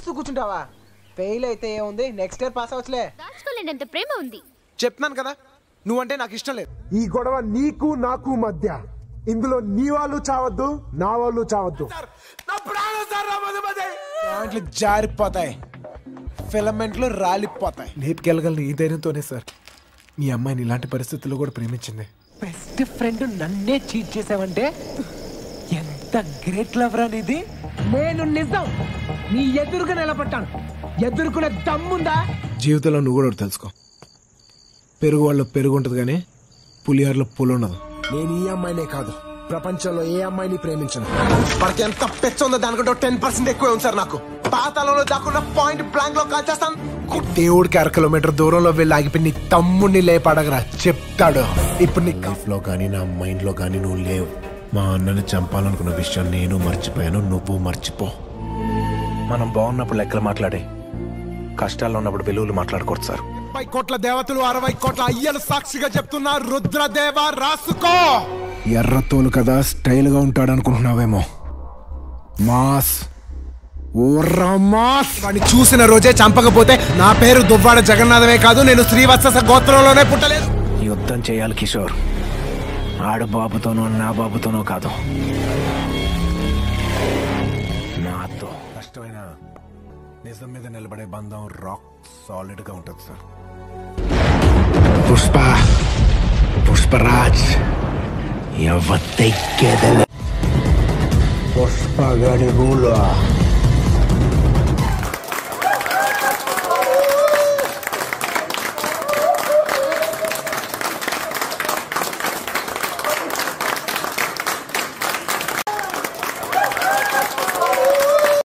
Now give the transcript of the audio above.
ఏడుస్తూ కూర్చుంటావా ఫెయిల్ అయితే ఏముంది నెక్స్ట్ ఇయర్ పాస్ అవచ్చులే దాచుకోలేనంత ప్రేమ ఉంది చెప్తున్నాను కదా నువ్వంటే నాకు ఇష్టం లేదు ఈ గొడవ నీకు నాకు మధ్య ఇందులో నీ వాళ్ళు చావద్దు నా వాళ్ళు చావద్దు పాయింట్లు జారిపోతాయి ఫిలమెంట్లు రాలిపోతాయి లేపుకెళ్ళగలను ఈ ధైర్యంతోనే సార్ మీ అమ్మాయిని ఇలాంటి పరిస్థితుల్లో కూడా ప్రేమించింది బెస్ట్ ఫ్రెండ్ నన్నే చీట్ చేసావంటే ఎంత గ్రేట్ లవర్ అనేది నేను నిజం నీ ఎదురుగా నిలబడ్డాను ఎదుర్కొనే దమ్ముందా జీవితంలో నువ్వు కూడా ఒకటి తెలుసుకో పెరుగు వాళ్ళు పెరుగు ఉంటుంది కానీ పులిహోరలో పులి ఉండదు నేను ఈ అమ్మాయినే కాదు ప్రపంచంలో ఏ అమ్మాయిని ప్రేమించను మనకి ఎంత పెచ్చ ఉందో దానికంటే టెన్ పర్సెంట్ ఎక్కువ ఉంది సార్ నాకు పాతాళంలో దాకుండా పాయింట్ బ్లాంక్ లో కాల్ చేస్తాను దేవుడికి అర కిలోమీటర్ దూరంలో వెళ్ళి ఆగిపోయి నీ తమ్ముడిని లేపాడగరా చెప్తాడు ఇప్పుడు నీ లైఫ్ లో కానీ నా మైండ్ లో కానీ నువ్వు లేవు మా అన్నని చంపాలనుకున్న విషయం నేను మర్చిపోయాను నువ్వు మర్చిపో మనం బాగున్నప్పుడు లెక్కలు మాట్లాడే కష్టాల్లో ఉన్నప్పుడు విలువలు మాట్లాడకూడదు సార్ ముప్పై కోట్ల దేవతలు అరవై కోట్ల అయ్యలు సాక్షిగా చెప్తున్నా రుద్రదేవ రాసుకో ఎర్రతోలు కదా స్టైల్ గా ఉంటాడు అనుకుంటున్నావేమో మాస్ ఓర్రా మాస్ వాడిని చూసిన రోజే చంపకపోతే నా పేరు దువ్వాడ జగన్నాథమే కాదు నేను శ్రీవత్స గోత్రంలోనే పుట్టలేదు యుద్ధం చేయాలి కిషోర్ ఆడు బాబుతోనో నా బాబుతోనో కాదు నాతో కష్టమైన నిజం మీద నిలబడే బంధం రాక్ సాలిడ్ గా ఉంటుంది సార్ పుష్ప పుష్పరాజ్ ఎవత్తెక్కేదలే పుష్పగడి రూలు